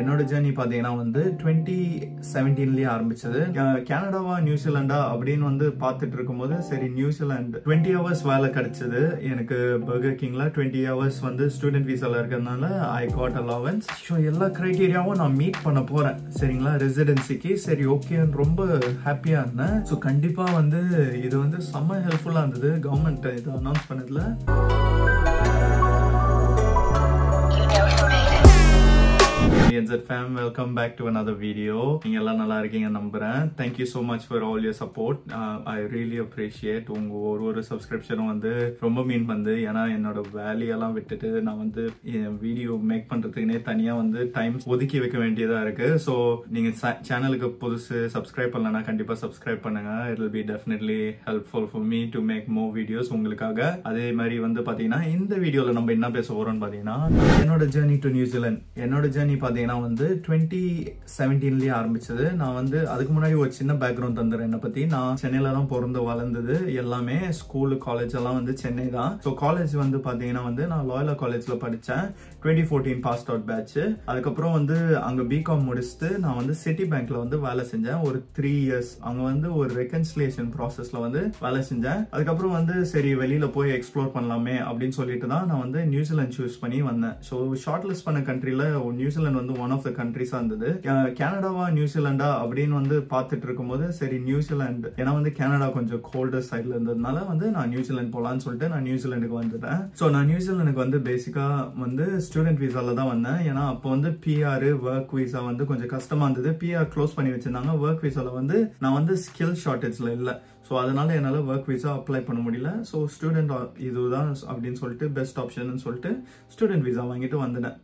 என்னோட ஜேர்னி பாத்தீங்கன்னா வந்து டுவெண்ட்டி செவன்டீன்லயே ஆரம்பிச்சது கே- கனடாவா நியூசிலாண்டா அப்படின்னு வந்து பார்த்துட்டு இருக்கும்போது சரி நியூசிலாந்து டுவெண்ட்டி ஹவர்ஸ் வேலை கிடைச்சது எனக்கு பர்கர் கிங்ல டுவெண்ட்டி ஹவர்ஸ் வந்து ஸ்டூடெண்ட் விசால இருக்கிறதுனால ஐ காட் அலவன்ஸ் ஸோ எல்லா கிரைட்டீரியாவும் நான் மீட் பண்ண போறேன் சரிங்களா ரெசிடென்சிக்கு சரி ஓகேன்னு ரொம்ப ஹாப்பியா இருந்தேன் ஸோ கண்டிப்பா வந்து இது வந்து செம்ம ஹெல்ப்ஃபுல்லா இருந்தது கவர்மெண்ட் இது அனௌன்ஸ் பண்ணதுல என்சர் ஃபேம் welcome back to another video நீங்க எல்லாம் நல்லா இருக்கீங்க நம்புறேன் thank you so much for all your support I really appreciate உங்க ஒரு ஒரு சப்ஸ்கிரிப்ஷனும் வந்து ரொம்ப மீன் வந்து ஏன்னா என்னோட வேலையெல்லாம் விட்டுட்டு நான் வந்து வீடியோ மேக் பண்றதுக்குனே தனியா வந்து டைம் ஒதுக்கி வைக்க வேண்டியதா இருக்கு ஸோ நீங்க சேனலுக்கு புதுசு சப்ஸ்கிரைப் பண்ணலன்னா கண்டிப்பா சப்ஸ்கிரைப் பண்ணுங்க it will be definitely helpful for me to make more videos உங்களுக்காக அதே மாதிரி வந்து பாத்தீங்கன்னா இந்த வீடியோல நம்ம என்ன பேச போறோம்னு பாத்தீங்கன்னா என்னோட ஜேர்னி டு நியூசிலாந்து என்னோட ஜேர்னி பாத்தீங்கன்னா வந்து டுவெண்ட்டி செவன்டீன்லயே ஆரம்பிச்சது நான் வந்து அதுக்கு முன்னாடி ஒரு சின்ன பேக்ரவுண்ட் தந்துடுறேன் என்னை பத்தி நான் சென்னையில தான் பிறந்து வளர்ந்தது எல்லாமே ஸ்கூலு காலேஜ் எல்லாம் வந்து சென்னை தான் ஸோ காலேஜ் வந்து பாத்தீங்கன்னா வந்து நான் லாயலா காலேஜ்ல படிச்சேன் twenty fourteen pass out batch அதுக்கப்புறம் வந்து அங்க பிகாம் முடிச்சுட்டு நான் வந்து சிட்டி பேங்க்ல வந்து வேலை செஞ்சேன் ஒரு த்ரீ இயர்ஸ் அங்க வந்து ஒரு ரெகன்சிலேஷன் ப்ராசஸ்ல வந்து வேலை செஞ்சேன் அதுக்கப்புறம் வந்து சரி வெளியில போய் எக்ஸ்ப்ளோர் பண்ணலாமே அப்படின்னு சொல்லிட்டு தான் நான் வந்து நியூசிலாந்து சூஸ் பண்ணி வந்தேன் ஸோ ஷார்ட் லிஸ்ட் பண்ண கண்ட்ரில நியூசிலாந்து வந்து ஒன் ஆஃப் த கண்ட்ரிஸா இருந்தது கே- கனடாவா நியூசிலாண்டா அப்படின்னு வந்து பார்த்துட்டு இருக்கும்போது சரி நியூசிலாந்து ஏன்னா வந்து கனடா கொஞ்சம் கோல்டர் சைட்ல இருந்ததுனால வந்து நான் நியூசிலாந்து போலான்னு சொல்லிட்டு நான் நியூசிலாந்துக்கு வந்துட்டேன் ஸோ நான் நியூசிலாந்துக்கு வந்து பேசிக்கா வந்து ஸ்டூடெண்ட் விசால தான் வந்தேன் ஏன்னா அப்போ வந்து பிஆர் ஒர்க் விசா வந்து கொஞ்சம் கஷ்டமா இருந்தது பிஆர் க்ளோஸ் பண்ணி வச்சிருந்தாங்க ஒர்க் விசால வந்து நான் வந்து ஸ்கில் ஷார்டேஜ்ல இல்லை ஸோ அதனால என்னால் ஒர்க் விசா அப்ளை பண்ண முடியல ஸோ ஸ்டூடெண்ட் இதுதான் அப்படின்னு சொல்லிட்டு பெஸ்ட் ஆப்ஷன் சொல்லிட்டு ஸ்டூடெண்ட் விசா வாங்கிட்டு வந்துட்டேன்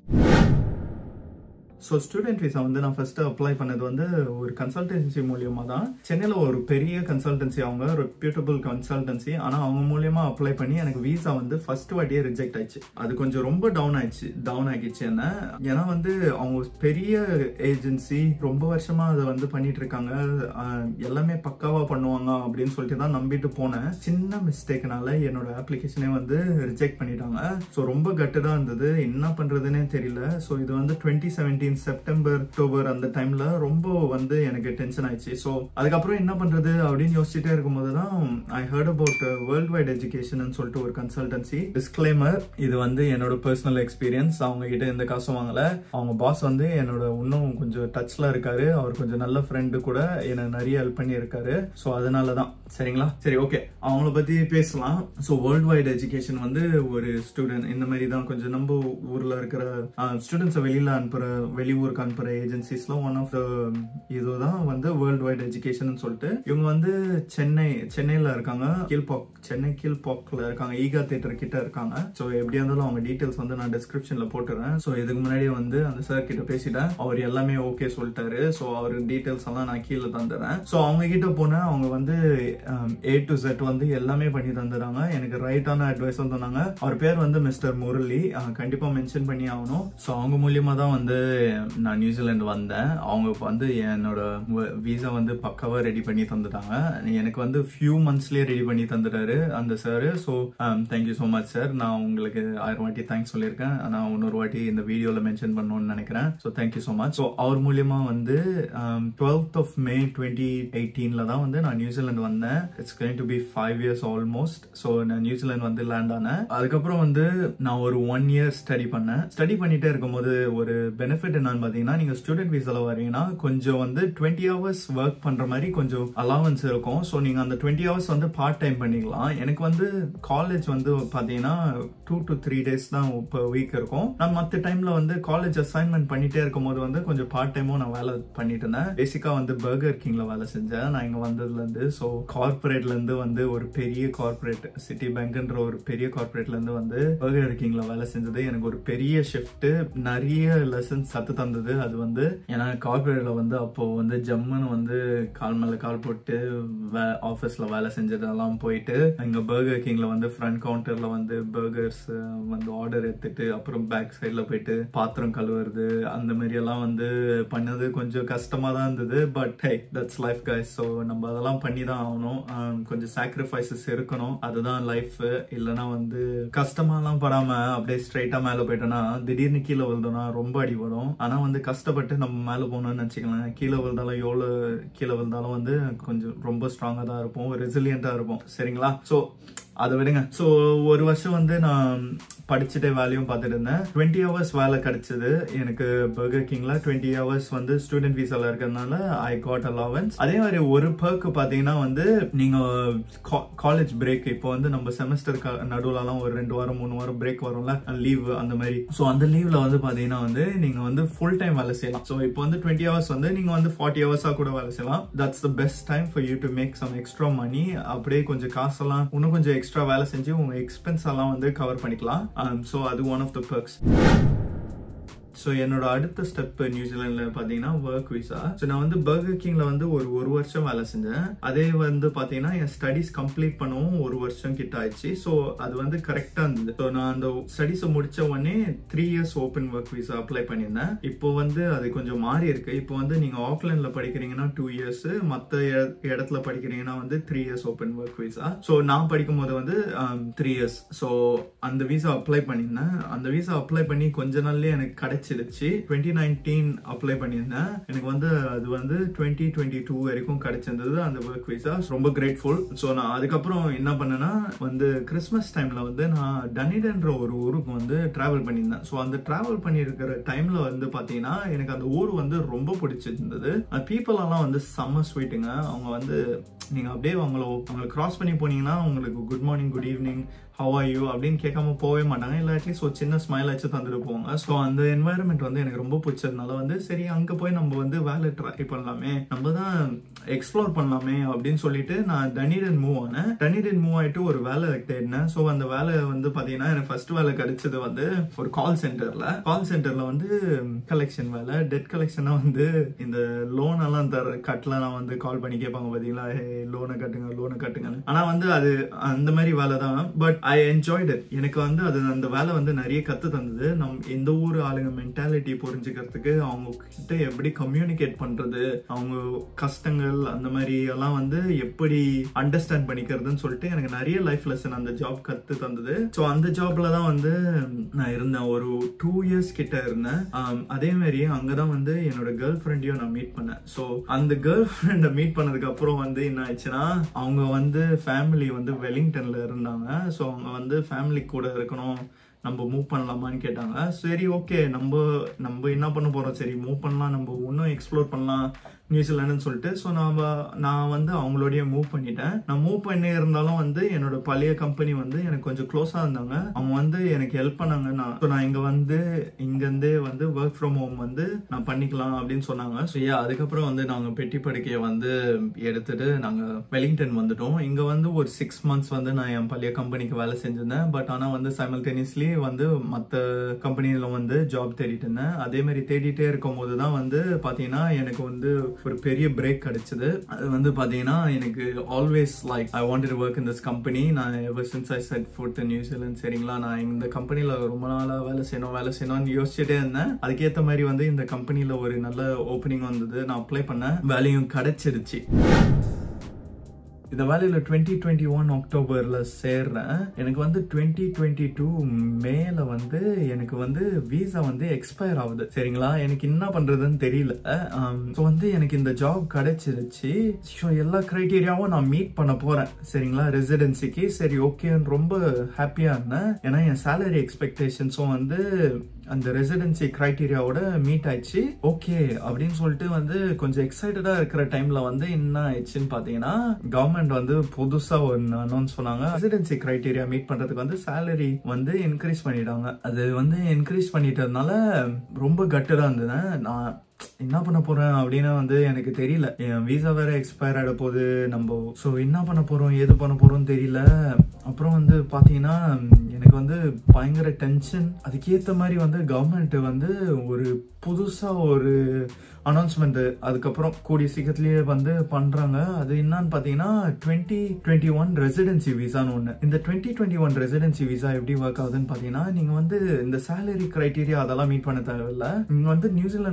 ஸோ ஸ்டூடெண்ட் விசா வந்து நான் ஃபர்ஸ்ட் அப்ளை பண்ணது வந்து ஒரு கன்சல்டன்சி மூலியமா தான் சென்னையில் ஒரு பெரிய கன்சல்டன்சி அவங்க ரெப்யூட்டபிள் கன்சல்டன்சி ஆனால் அவங்க மூலியமா அப்ளை பண்ணி எனக்கு விசா வந்து ஃபர்ஸ்ட் வாட்டியே ரிஜெக்ட் ஆயிடுச்சு அது கொஞ்சம் ரொம்ப டவுன் ஆயிடுச்சு டவுன் ஆகிடுச்சு என்ன ஏன்னா வந்து அவங்க பெரிய ஏஜென்சி ரொம்ப வருஷமா அதை வந்து பண்ணிட்டு இருக்காங்க ஆஹ் எல்லாமே பக்காவா பண்ணுவாங்க அப்படின்னு சொல்லிட்டு தான் நம்பிட்டு போனேன் சின்ன மிஸ்டேக்னால என்னோட அப்ளிகேஷனே வந்து ரிஜெக்ட் பண்ணிட்டாங்க ஸோ ரொம்ப கட்டுதான் இருந்தது என்ன பண்றதுன்னே தெரியல ஸோ இது வந்து டுவெண்ட்டி செவன்டீன் செப்டம்பர் அக்டோபர் அந்த டைம்ல ரொம்ப வந்து எனக்கு டென்ஷன் ஆயிடுச்சு ஸோ அதுக்கப்புறம் என்ன பண்றது அப்படின்னு யோசிச்சுட்டே இருக்கும்போது தான் I heard about world wide education சொல்லிட்டு ஒரு கன்சல்டன்சி டிஸ்க்ளைமர் இது வந்து என்னோட பர்சனல் எக்ஸ்பீரியன்ஸ் அவங்க கிட்ட எந்த காசும் வாங்கல அவங்க பாஸ் வந்து என்னோட இன்னும் கொஞ்சம் டச்ல இருக்காரு அவர் கொஞ்சம் நல்ல ஃப்ரெண்டு கூட என்ன நிறைய ஹெல்ப் பண்ணி இருக்காரு ஸோ அதனால தான் சரிங்களா சரி ஓகே அவங்கள பத்தி பேசலாம் ஸோ வேர்ல்ட் வைட் எஜுகேஷன் வந்து ஒரு ஸ்டூடெண்ட் இந்த மாதிரி தான் கொஞ்சம் நம்ம ஊர்ல இருக்கிற ஸ்டூடெண்ட்ஸை வெளியில அனுப்புற வெளியூருக்கு அனுப்புற ஏஜென்சிஸ்ல ஒன் ஆஃப் த இதுதான் வந்து வேர்ல்ட் வைட் எஜுகேஷன் சொல்லிட்டு இவங்க வந்து சென்னை சென்னையில இருக்காங்க கீழ்பாக் சென்னை கீழ்பாக்ல இருக்காங்க ஈகா தேட்டர் கிட்ட இருக்காங்க ஸோ எப்படியா இருந்தாலும் அவங்க டீடைல்ஸ் வந்து நான் டிஸ்கிரிப்ஷன்ல போட்டுறேன் ஸோ இதுக்கு முன்னாடி வந்து அந்த சார் கிட்ட பேசிட்டேன் அவர் எல்லாமே ஓகே சொல்லிட்டாரு ஸோ அவர் டீடைல்ஸ் எல்லாம் நான் கீழே தந்துடுறேன் ஸோ அவங்க கிட்ட போனேன் அவங்க வந்து ஏ டு செட் வந்து எல்லாமே பண்ணி தந்துடுறாங்க எனக்கு ரைட்டான அட்வைஸ் தந்தாங்க அவர் பேர் வந்து மிஸ்டர் முரளி அஹ், கண்டிப்பா மென்ஷன் பண்ணி ஆகணும் ஸோ அவங்க மூலியமா தான் வந்து நான் நியூசிலாந்து வந்தேன் அவங்க வந்து என்னோட விசா வந்து பக்காவா ரெடி பண்ணி தந்துட்டாங்க எனக்கு வந்து ஃபியூ மந்த்ஸ்லயே ரெடி பண்ணி தந்துட்டாரு அந்த sir so thank you so much sir நான் உங்களுக்கு ஆயிரம் வாட்டி தேங்க்ஸ் சொல்லியிருக்கேன் நான் இன்னொரு வாட்டி இந்த வீடியோல மென்ஷன் பண்ணணும்னு நினைக்கிறேன் so thank you so much so அவர் மூலியமா வந்து டுவெல்த் ஆஃப் மே டுவெண்ட்டி எயிட்டீன்ல தான் வந்து நான் நியூசிலாந்து வந்தேன் it's going to be five years almost so நான் நியூசிலாந்து வந்து லேண்ட் ஆனேன் அதுக்கப்புறம் வந்து நான் ஒரு ஒன் இயர் ஸ்டடி பண்ணேன் ஸ்டடி பண்ணிட்டே இருக்கும்போது ஒரு பெனிஃபிட் என்னன்னு பாத்தீங்கன்னா நீங்க ஸ்டூடெண்ட் விசால வரீங்கன்னா கொஞ்சம் வந்து டுவெண்ட்டி ஹவர்ஸ் ஒர்க் பண்ற மாதிரி கொஞ்சம் அலவன்ஸ் இருக்கும் ஸோ நீங்க அந்த டுவெண்ட்டி ஹவர்ஸ் வந்து பார்ட் டைம் பண்ணிக்கலாம் எனக்கு வந்து காலேஜ் வந்து பாத்தீங்கன்னா டூ டு த்ரீ டேஸ் தான் per வீக் இருக்கும் நான் மற்ற டைம்ல வந்து காலேஜ் அசைன்மெண்ட் பண்ணிட்டே இருக்கும்போது வந்து கொஞ்சம் பார்ட் டைமும் நான் வேலை பண்ணிட்டு இருந்தேன் பேசிக்கா வந்து பர்கர் கிங்ல வேலை செஞ்சேன் நான் இங்க வந்ததுல இருந்து ஸோ கார்பரேட்ல இருந்து வந்து ஒரு பெரிய கார்பரேட் சிட்டி பேங்க்ன்ற ஒரு பெரிய கார்பரேட்ல இருந்து வந்து பர்கர் கிங்ல வேலை செஞ்சது எனக்கு ஒரு பெரிய ஷிஃப்ட் நிறைய லெசன்ஸ் சத்து தந்தது அது வந்து ஏன்னா கார்பரேட்ல வந்து அப்போ வந்து ஜம்முன்னு வந்து கால் மேல கால் போட்டு ஆஃபீஸ்ல வேலை செஞ்சதெல்லாம் போயிட்டு இங்க பர்கர் கிங்ல வந்து ஃப்ரண்ட் கவுண்டர்ல வந்து பர்கர்ஸ் வந்து ஆர்டர் எடுத்துட்டு அப்புறம் பேக் சைட்ல போயிட்டு பாத்திரம் கழுவுறது அந்த மாதிரி எல்லாம் வந்து பண்ணது கொஞ்சம் கஷ்டமா தான் இருந்தது but hey that's life guys so நம்ம அதெல்லாம் பண்ணி தான் ஆகணும் ஆம், கொஞ்சம் சாக்ரிஃபைசஸ் இருக்கணும் அதுதான் லைஃப் இல்லைன்னா வந்து கஷ்டமாலாம் படாம அப்படியே ஸ்ட்ரைட்டா மேல போயிட்டோம்னா திடீர்னு கீழே விழுந்தோம்னா ரொம்ப அடி வரும் ஆனா வந்து கஷ்டப்பட்டு நம்ம மேல போனோம்னு வச்சுக்கலாம் கீழே விழுந்தாலும் எவ்வளவு கீழே விழுந்தாலும் வந்து கொஞ்சம் ரொம்ப ஸ்ட்ராங்கா தான் இருப்போம் ரெசிலியண்டா இருப்போம் சரிங்களா சோ அதை விடுங்க ஸோ ஒரு வருஷம் வந்து நான் படிச்சுட்டே வேலையும் பார்த்துட்டு இருந்தேன் டுவெண்ட்டி ஹவர்ஸ் வேலை கிடைச்சது எனக்கு பர்கர் கிங்ல டுவெண்ட்டி ஹவர்ஸ் வந்து ஸ்டூடெண்ட் விசால இருக்கிறதுனால ஐ காட் அலவன்ஸ் அதே மாதிரி ஒரு பர்க் பார்த்தீங்கன்னா வந்து நீங்க காலேஜ் பிரேக் இப்போ வந்து நம்ம செமஸ்டர் நடுவுலலாம் ஒரு ரெண்டு வாரம் மூணு வாரம் பிரேக் வரும்ல லீவ் அந்த மாதிரி ஸோ அந்த லீவ்ல வந்து பார்த்தீங்கன்னா வந்து நீங்க வந்து ஃபுல் டைம் வேலை செய்யலாம் ஸோ இப்போ வந்து டுவெண்ட்டி ஹவர்ஸ் வந்து நீங்க வந்து ஃபார்ட்டி ஹவர்ஸா கூட வேலை செய்யலாம் that's the best time for you to make some extra money அப்படியே கொஞ்சம் காசெல்லாம் இன்னும் கொஞ்சம் எக்ஸ்ட்ரா வேலை செஞ்சு உங்க எக்ஸ்பென்ஸ் எல்லாம் வந்து கவர் பண்ணிக்கலாம் ஸோ அது one of the perks so என்னோட அடுத்த ஸ்டெப் நியூசிலாண்டில் பார்த்தீங்கன்னா ஒர்க் விசா ஸோ நான் வந்து பர்கர் கிங்ல வந்து ஒரு ஒரு வருஷம் வேலை செஞ்சேன் அதே வந்து பார்த்தீங்கன்னா என் ஸ்டடீஸ் கம்ப்ளீட் பண்ணவும் ஒரு வருஷம் கிட்ட ஆயிடுச்சு ஸோ அது வந்து கரெக்டாக இருந்தது ஸோ நான் அந்த ஸ்டடீஸை முடிச்ச உடனே three years open work visa apply பண்ணியிருந்தேன் இப்போ வந்து அது கொஞ்சம் மாறி இருக்கு இப்போ வந்து நீங்க ஆக்லாண்ட்ல படிக்கிறீங்கன்னா டூ இயர்ஸ் மற்ற இடத்துல படிக்கிறீங்கன்னா வந்து three years open work visa so நான் படிக்கும் போது வந்து த்ரீ இயர்ஸ் ஸோ அந்த விசா அப்ளை பண்ணியிருந்தேன் அந்த விசா அப்ளை பண்ணி கொஞ்ச நாள்லயே எனக்கு கிடைச்சிருச்சு டுவெண்ட்டி நைன்டீன் அப்ளை பண்ணியிருந்தேன் எனக்கு வந்து அது வந்து டுவெண்ட்டி டுவெண்ட்டி டூ வரைக்கும் கிடைச்சிருந்தது அந்த ஒர்க் விசா ரொம்ப கிரேட்ஃபுல் ஸோ நான் அதுக்கப்புறம் என்ன பண்ணேன்னா வந்து கிறிஸ்மஸ் டைம்ல வந்து நான் டனிடன்ற ஒரு ஊருக்கு வந்து டிராவல் பண்ணியிருந்தேன் ஸோ அந்த டிராவல் பண்ணியிருக்கிற டைம்ல வந்து பாத்தீங்கன்னா எனக்கு அந்த ஊர் வந்து ரொம்ப பிடிச்சிருந்தது பீப்புள் எல்லாம் வந்து செம்ம ஸ்வீட்டுங்க அவங்க வந்து நீங்க அப்படியே அவங்கள அவங்களை கிராஸ் பண்ணி போனீங்கன்னா உங்களுக்கு good morning good evening how are you அப்படின்னு கேட்காம போகவே மாட்டாங்க இல்லை அட்லீஸ்ட் ஒரு சின்ன ஸ்மைல் வச்சு தந்துட்டு போவாங்க ஸோ அந்த என்வாயர்மெண்ட் வந்து எனக்கு ரொம்ப பிடிச்சதுனால வந்து சரி அங்கே போய் நம்ம வந்து வேலை ட்ரை பண்ணலாமே நம்ம தான் எக்ஸ்ப்ளோர் பண்ணலாமே அப்படின்னு சொல்லிட்டு நான் டனிடன் மூவ் ஆனேன் டனிடன் மூவ் ஆயிட்டு ஒரு வேலை தேடினேன் ஸோ அந்த வேலை வந்து பார்த்தீங்கன்னா எனக்கு ஃபர்ஸ்ட் வேலை கிடைச்சது வந்து ஒரு கால் சென்டர்ல கால் சென்டர்ல வந்து கலெக்ஷன் வேலை டெட் கலெக்ஷனா வந்து இந்த லோன் எல்லாம் தர கட்டலாம் வந்து கால் பண்ணி கேட்பாங்க பாத்தீங்களா லோனை கட்டுங்க லோனை கட்டுங்கன்னு ஆனா வந்து அது அந்த மாதிரி வேலை தான் பட் ஐ என்ஜாய்ட் இட் எனக்கு வந்து அது அந்த வேலை வந்து நிறைய கத்து தந்தது நம் எந்த ஊர் ஆளுங்க மென்டாலிட்டி புரிஞ்சுக்கிறதுக்கு அவங்க கிட்ட எப்படி கம்யூனிகேட் பண்றது அவங்க கஷ்டங்கள் அந்த மாதிரி எல்லாம் வந்து எப்படி அண்டர்ஸ்டாண்ட் பண்ணிக்கிறதுன்னு சொல்லிட்டு எனக்கு நிறைய லைஃப் லெசன் அந்த ஜாப் கத்து தந்தது ஸோ அந்த ஜாப்ல தான் வந்து நான் இருந்தேன் ஒரு டூ இயர்ஸ் கிட்ட இருந்தேன் அதே மாதிரி அங்கதான் வந்து என்னோட கேர்ள் ஃப்ரெண்டையும் நான் மீட் பண்ணேன் ஸோ அந்த கேர்ள் ஃப்ரெண்டை மீட் பண்ணதுக்கு அப்புறம் வந்து என்ன ஆயிடுச்சுன்னா அவங்க வந்து ஃபேமிலி வந்து வெலிங்டன்ல இருந்தாங்க ஸோ அவங்க வந்து ஃபேமிலி கூட இருக்கணும் நம்ம மூவ் பண்ணலாமான்னு கேட்டாங்க சரி ஓகே நம்ம நம்ம என்ன பண்ண போறோம் சரி மூவ் பண்ணலாம் நம்ம இன்னும் எக்ஸ்ப்ளோர் பண்ணலாம் நியூசிலாண்டுன்னு சொல்லிட்டு ஸோ நான் நான் வந்து அவங்களோடய மூவ் பண்ணிட்டேன் நான் மூவ் பண்ணி இருந்தாலும் வந்து என்னோட பழைய கம்பெனி வந்து எனக்கு கொஞ்சம் க்ளோஸாக இருந்தாங்க அவங்க வந்து எனக்கு ஹெல்ப் பண்ணாங்க நான் ஸோ நான் இங்கே வந்து இங்கேருந்தே வந்து ஒர்க் ஃப்ரம் ஹோம் வந்து நான் பண்ணிக்கலாம் அப்படின்னு சொன்னாங்க ஸோ ஏன் அதுக்கப்புறம் வந்து நாங்கள் பெட்டி படுக்கையை வந்து எடுத்துட்டு நாங்கள் வெலிங்டன் வந்துட்டோம் இங்கே வந்து ஒரு சிக்ஸ் மந்த்ஸ் வந்து நான் என் பழைய கம்பெனிக்கு வேலை செஞ்சிருந்தேன் பட் ஆனால் வந்து சைமல்டேனியஸ்லி வந்து மற்ற கம்பெனியில் வந்து ஜாப் தேடிட்டு இருந்தேன் அதே மாதிரி தேடிட்டே இருக்கும் போது தான் வந்து பார்த்தீங்கன்னா எனக்கு வந்து ஒரு பெரிய பிரேக் கிடைச்சது அது வந்து பாத்தீங்கன்னா எனக்கு always like I want to work in this company நான் ever since I set foot நியூசிலாந்து சரிங்களா நான் இந்த கம்பெனில ரொம்ப நாளா வேலை செய்யணும் வேலை செய்யணும்னு யோசிச்சுட்டே இருந்தேன் அதுக்கேற்ற மாதிரி வந்து இந்த கம்பெனில ஒரு நல்ல ஓப்பனிங் வந்தது நான் அப்ளை பண்ணேன் வேலையும் கிடைச்சிருச்சு இந்த வேலையில டுவெண்ட்டி டுவெண்ட்டி ஒன் அக்டோபர்ல சேர்றேன் எனக்கு வந்து டுவெண்ட்டி டுவெண்ட்டி டூ மேல வந்து எனக்கு வந்து விசா வந்து எக்ஸ்பயர் ஆகுது சரிங்களா எனக்கு என்ன பண்றதுன்னு தெரியல ஸோ வந்து எனக்கு இந்த ஜாப் கிடைச்சிருச்சு ஸோ எல்லா கிரைட்டீரியாவும் நான் மீட் பண்ண போறேன் சரிங்களா ரெசிடென்சிக்கு சரி ஓகேன்னு ரொம்ப ஹாப்பியா இருந்தேன் ஏன்னா என் சேலரி எக்ஸ்பெக்டேஷன்ஸும் வந்து அந்த ரெசிடென்சி கிரைட்டீரியாவோட மீட் ஆயிடுச்சு ஓகே அப்படின்னு சொல்லிட்டு வந்து கொஞ்சம் எக்ஸைட்டடா இருக்கிற டைம்ல வந்து என்ன ஆயிடுச்சுன்னு பாத்தீங்கன்னா கவர்மெண்ட் வந்து புதுசா ஒன்னு அனௌன்ஸ் பண்ணாங்க ரெசிடென்சி கிரைட்டீரியா மீட் பண்றதுக்கு வந்து சேலரி வந்து இன்க்ரீஸ் பண்ணிட்டாங்க அது வந்து இன்க்ரீஸ் பண்ணிட்டதுனால ரொம்ப கட்டடா இருந்தது நான் என்ன பண்ண போறேன் அப்படின்னு வந்து எனக்கு தெரியல என் விசா வேற எக்ஸ்பயர் ஆகிட போகுது நம்ம ஸோ என்ன பண்ண போறோம் ஏது பண்ண போறோம்னு தெரியல அப்புறம் வந்து பாத்தீங்கன்னா எனக்கு வந்து பயங்கர டென்ஷன் அதுக்கேற்ற மாதிரி வந்து கவர்மெண்ட் வந்து ஒரு புதுசா ஒரு அனௌன்ஸ்மெண்ட் அதுக்கப்புறம் கூடிய சீக்கிரத்திலேயே வந்து பண்றாங்க அது என்னன்னு பாத்தீங்கன்னா டுவெண்ட்டி டுவெண்ட்டி ஒன் ரெசிடென்சி விசான்னு ஒண்ணு இந்த twenty twenty one residency visa எப்படி ஒர்க் ஆகுதுன்னு பாத்தீங்கன்னா நீங்க வந்து இந்த சேலரி கிரைட்டீரியா அதெல்லாம் மீட் பண்ண தேவையில்ல நீங்க வந்து நியூசிலாந்து வந்து ஒரு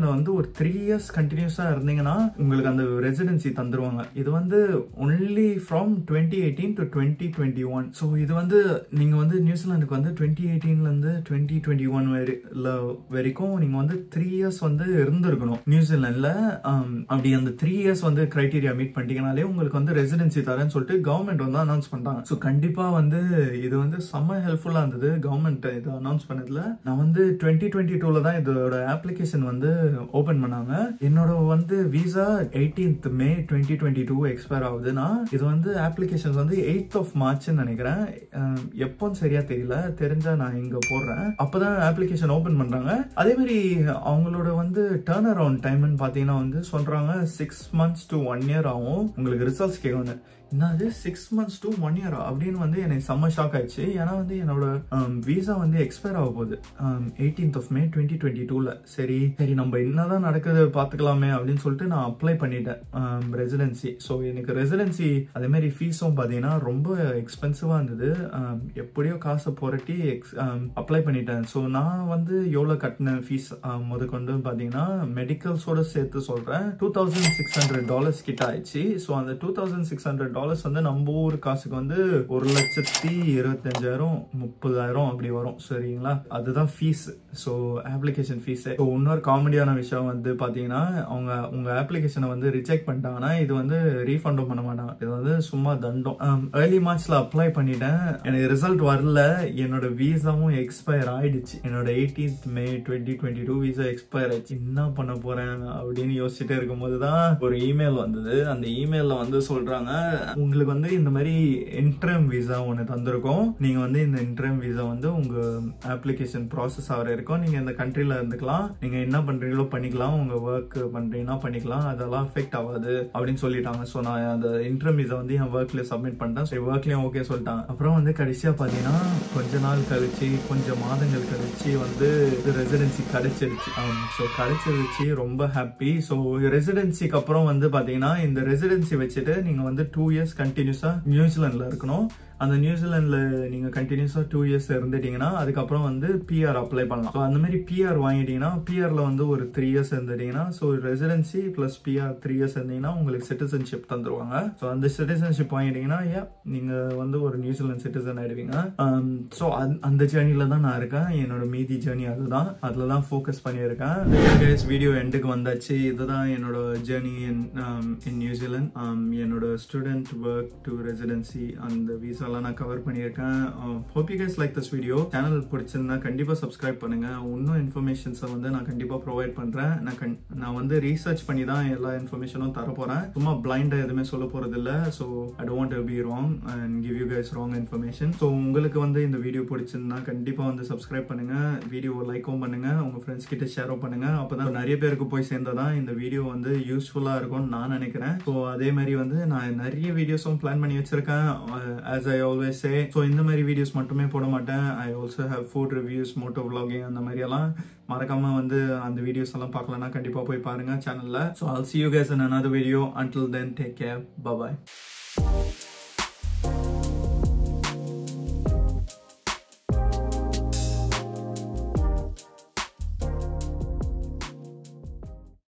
த்ரீ இயர்ஸ் கண்டினியூஸா இருந்தீங்கன்னா உங்களுக்கு அந்த ரெசிடென்சி தந்துருவாங்க இது வந்து only from twenty eighteen to twenty twenty one so இது வந்து நீங்க வந்து நியூசிலாந்துக்கு வந்து டுவெண்ட்டி எயிட்டீன்ல இருந்து டுவெண்ட்டி டுவெண்ட்டி ஒன் வரைக்கும் நீங்க வந்து த்ரீ இயர்ஸ் வந்து இருந்திருக்கணும் நியூசிலாந்துல ஆம், அப்படி அந்த த்ரீ இயர்ஸ் வந்து கிரைட்டீரியா மீட் பண்ணிட்டீங்கனாலே உங்களுக்கு வந்து ரெசிடென்சி தரேன்னு சொல்லிட்டு கவர்மெண்ட் வந்து அனௌன்ஸ் பண்ணிட்டாங்க ஸோ கண்டிப்பா வந்து இது வந்து செம்ம ஹெல்ப்ஃபுல்லா இருந்தது கவர்மெண்ட் இது அனௌன்ஸ் பண்ணதுல நான் வந்து டுவெண்ட்டி டுவெண்ட்டி டூல தான் இதோட அப்ளிகேஷன் வந்து ஓபன் பண்ணாங்க என்னோட வந்து visa 18th May twenty twenty two expire ஆகுதுன்னா இது வந்து அப்ளிகேஷன் வந்து எயித் ஆஃப் மார்ச்னு நினைக்கிறேன் அஹ் எப்போன்னு சரியா தெரியல தெரிஞ்சா நான் இங்க போடுறேன் அப்பதான் அப்ளிகேஷன் ஓபன் பண்றாங்க அதே மாதிரி அவங்களோட வந்து டேர்ன் அரவுண்ட் டைம்னு பாத்தீங்கன்னா வந்து சொல்றாங்க six months to one year ஆகும் உங்களுக்கு ரிசல்ட்ஸ் கேட்கணும் என்னது six months to one year அப்படின்னு வந்து எனக்கு செம்ம ஷாக் ஆயிடுச்சு ஏன்னா வந்து என்னோட விசா வந்து எக்ஸ்பயர் ஆக போகுது eighteenth of May twenty twenty டூல சரி சரி நம்ம என்னதான் நடக்குது பார்த்துக்கலாமே அப்படின்னு சொல்லிட்டு நான் அப்ளை பண்ணிட்டேன் ரெசிடென்சி ஸோ எனக்கு ரெசிடென்சி அதே மாதிரி ஃபீஸும் பார்த்தீங்கன்னா ரொம்ப எக்ஸ்பென்சிவாக இருந்தது um, எப்படியோ காசை புரட்டி அப்ளை பண்ணிட்டேன் ஸோ நான் வந்து எவ்வளோ கட்டின ஃபீஸ் முதற்கொண்டு பார்த்தீங்கன்னா மெடிக்கல்ஸோட சேர்த்து சொல்கிறேன் two thousand six hundred dollars கிட்ட ஆயிடுச்சு ஸோ அந்த two thousand six hundred dollars வந்து நம்ம ஊர் காசுக்கு வந்து ஒரு லட்சத்தி இருபத்தஞ்சாயிரம் முப்பதாயிரம் அப்படி வரும் சரிங்களா அதுதான் ஃபீஸ் ஸோ அப்ளிகேஷன் ஃபீஸ் இன்னொரு காமெடியான விஷயம் வந்து பார்த்தீங்கன்னா அவங்க உங்க அப்ளிகேஷனை வந்து ரிஜெக்ட் பண்ணிட்டாங்கன்னா இது வந்து ரீஃபண்டும் பண்ண மாட்டாங்க இது வந்து சும்மா தண்டம் ஏர்லி மார்ச்ல அப்ளை பண்ணிட்டேன் எனக்கு ரிசல்ட் வரல என்னோட விசாவும் எக்ஸ்பயர் ஆயிடுச்சு என்னோட 18th May twenty twenty two visa expire ஆயிடுச்சு என்ன பண்ண போறேன் அப்படின்னு யோசிச்சுட்டே இருக்கும்போது தான் ஒரு இமெயில் வந்தது அந்த இமெயில்ல வந்து சொல்றாங்க உங்களுக்கு வந்து இந்த மாதிரி இன்ட்ரம் விசா ஒன்று தந்திருக்கோம் நீங்க வந்து இந்த இன்ட்ரம் விசா வந்து உங்க அப்ளிகேஷன் ப்ராசஸ் ஆகிற இருக்கும் நீங்க இந்த கண்ட்ரில இருந்துக்கலாம் நீங்க என்ன பண்றீங்களோ பண்ணிக்கலாம் உங்க ஒர்க் பண்றீங்கன்னா பண்ணிக்கலாம் அதெல்லாம் அஃபெக்ட் ஆகாது அப்படின்னு சொல்லிட்டாங்க ஸோ நான் அந்த இன்ட்ரம் விசா வந்து என் ஒர்க்ல சப்மிட் பண்ணிட்டேன் சரி ஒர்க்லயும் ஓகே சொல்லிட்டாங்க அப்புறம் வந்து கடைசியா பாத்தீங்கன்னா கொஞ்ச நாள் கழிச்சு கொஞ்சம் மாதங்கள் கழிச்சு வந்து ரெசிடென்சி கிடைச்சிருச்சு ஸோ கிடைச்சிருச்சு ரொம்ப ஹாப்பி ஸோ ரெசிடென்சிக்கு அப்புறம் வந்து பாத்தீங்கன்னா இந்த ரெசிடென்சி வச்சுட்டு நீங்க வந்து டூ இயர்ஸ் கண்டினியூஸா நியூசிலாந்துல இருக்கணும் அந்த நியூசிலாந்துல நீங்க கண்டினியூஸா டூ இயர்ஸ் இருந்துட்டீங்கன்னா அதுக்கப்புறம் வந்து பிஆர் அப்ளை பண்ணலாம் ஸோ அந்த மாதிரி பிஆர் வாங்கிட்டீங்கன்னா பிஆர்ல வந்து ஒரு த்ரீ இயர்ஸ் இருந்துட்டீங்கன்னா so residency plus PR three years இருந்தீங்கன்னா உங்களுக்கு சிட்டிசன்ஷிப் தந்துருவாங்க ஸோ அந்த சிட்டிசன்ஷிப் வாங்கிட்டீங்கன்னா ஏன் நீங்க வந்து ஒரு நியூசிலாந்து சிட்டிசன் ஆயிடுவீங்க ஸோ அந்த ஜேர்னில தான் நான் இருக்கேன் என்னோட மீதி ஜேர்னி அதுதான் அதுல தான் ஃபோக்கஸ் பண்ணியிருக்கேன் வீடியோ எண்டுக்கு வந்தாச்சு இதுதான் என்னோட ஜேர்னி இன் இன் நியூசிலாந்து Zealand student work to residency அந்த விசா எல்லாம் நான் கவர் பண்ணியிருக்கேன் hope you guys like this video channel பிடிச்சிருந்தா கண்டிப்பா சப்ஸ்கிரைப் பண்ணுங்க இன்னும் இன்ஃபர்மேஷன்ஸை வந்து நான் கண்டிப்பா ப்ரொவைட் பண்றேன் நான் கண்- நான் வந்து ரீசர்ச் பண்ணி தான் எல்லா இன்ஃபர்மேஷனும் தர போறேன் சும்மா பிளைண்டா எதுவுமே சொல்ல போறது இல்ல so I don't be wrong and give you guys wrong information so உங்களுக்கு வந்து இந்த வீடியோ பிடிச்சிருந்தா கண்டிப்பா வந்து சப்ஸ்கிரைப் பண்ணுங்க வீடியோவை லைக்கும் பண்ணுங்க உங்க ஃப்ரெண்ட்ஸ் கிட்ட ஷேரும் பண்ணுங்க அப்பதான் நிறைய பேருக்கு போய் சேர்ந்தாதான் இந்த வீடியோ வந்து யூஸ்ஃபுல்லா இருக்கும்னு நான் நினைக்கிறேன் ஸோ அதே மாதிரி வந்து நான் நிறைய வீடியோஸும் பிளான் பண்ணி வச்சிருக்கேன் as I always say so இந்த மாதிரி வீடியோஸ் மட்டுமே போட மாட்டேன் I also have food reviews moto vlogging அந்த மாதிரி எல்லாம் மறக்காம வந்து அந்த வீடியோஸ் எல்லாம் பார்க்கலன்னா கண்டிப்பா போய் பாருங்க சேனல்ல so I'll see you guys in another video until then take care bye bye